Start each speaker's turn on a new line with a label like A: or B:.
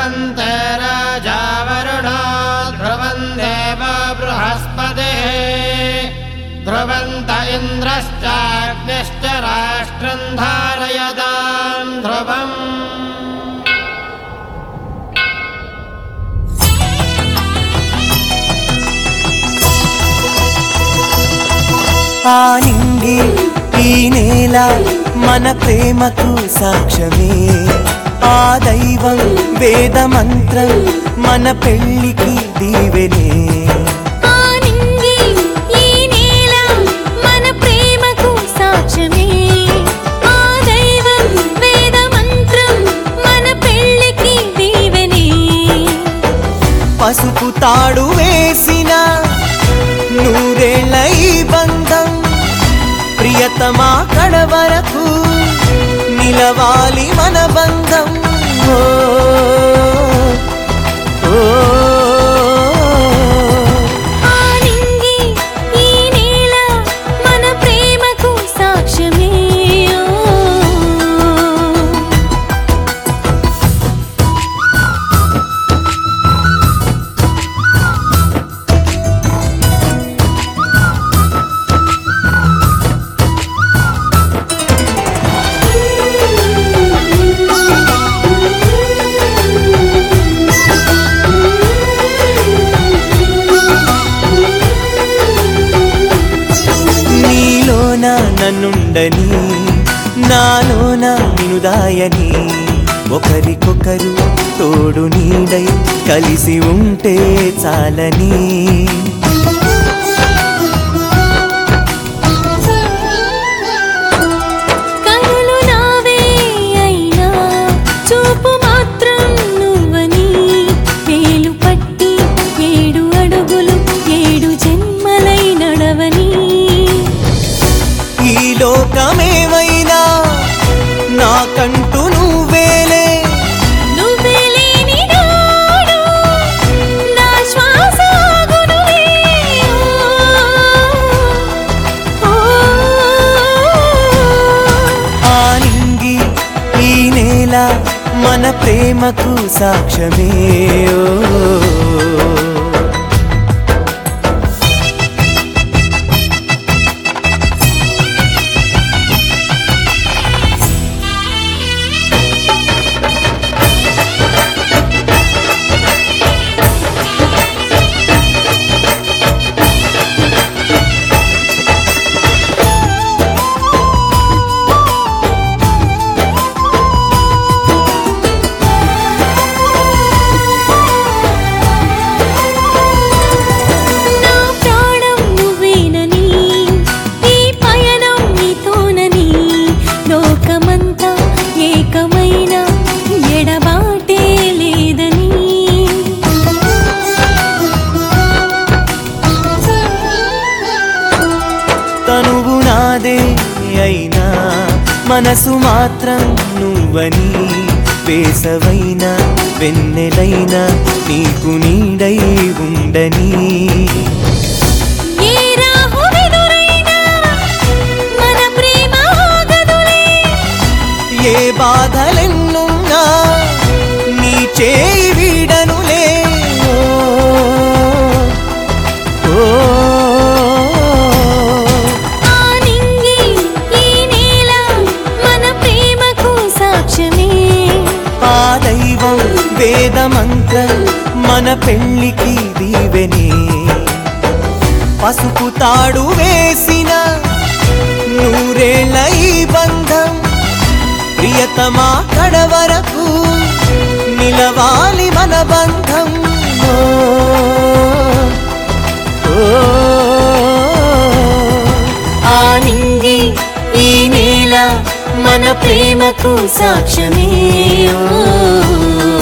A: ध्रुवन्ते राजा वरुणो ध्रुवन् देव बृहस्पतिः ध्रुवन्त इन्द्रश्चाग्निश्च राष्ट्रम् धारयताम् ध्रुवम्
B: ఆ నింగి ఈ నేల మన ప్రేమకు సాక్ష్యమే ఆ దైవం వేద మంత్రం మన పెళ్ళికి దీవెనే
C: ఆ నింగి ఈ నేల మన ప్రేమకు సాక్ష్యమే ఆ దైవం వేద మంత్రం మన పెళ్ళికి దీవెనే
B: పసుపు తాడు వేసిన నూరేళ్ళ ఈ బంధం ప్రియతమా కడ వరకు నిలవాలి మన బంధం ఓ, ఓ,
C: ఆ నింగి ఈ నేల మన ప్రేమకు సాక్ష్యమే
B: నీలోన నన్నుండని నాలోన నినుదాయని ఒకరికొకరు తోడు నీడై కలిసి ఉంటే చాలని
C: కనులు నావే అయినా చూపు మాత్రం నువ్వని వేలు పట్టి ఏడు అడుగులు ఏడు జన్మలై నడవని
B: ఈ లోకమేమైనా నాకంటూ నువ్వేలే
C: నువ్వే లేని నాడు నా శ్వాస ఆగునులే. ఓ,
B: ఆ నింగి ఈ నేల మన ప్రేమకు సాక్ష్యమే ఓ
C: నా ప్రాణం నువ్వేనని ఈ పయనం నీతోనని లోకమంతా ఏకమైన ఎడబాటే లేదని
B: తనువు నాదే అయినా మనసు మాత్రం నువ్వని వేసవైన వెన్నెలైన నీకు నీడై ఉండని
C: ఏ రాహువెదురైనా మన ప్రేమ ఆగదులే
B: ఏ బాధలెన్నున్నా నీ చేయి వీడనులే ఓ, ఓ,
C: ఆ నింగి ఈ నేల మన ప్రేమకు సాక్ష్యమే
B: ఆ దైవం వేద మంత్రం మన పెళ్ళికి దీవెనే పసుపు తాడు వేసిన నూరేళ్ళ ఈ బంధం ప్రియతమా కడ వరకు నిలవాలి మన బంధం ఓ, ఓ,
C: ఆ నింగి ఈ నేల మన ప్రేమకు సాక్ష్యమే ఓ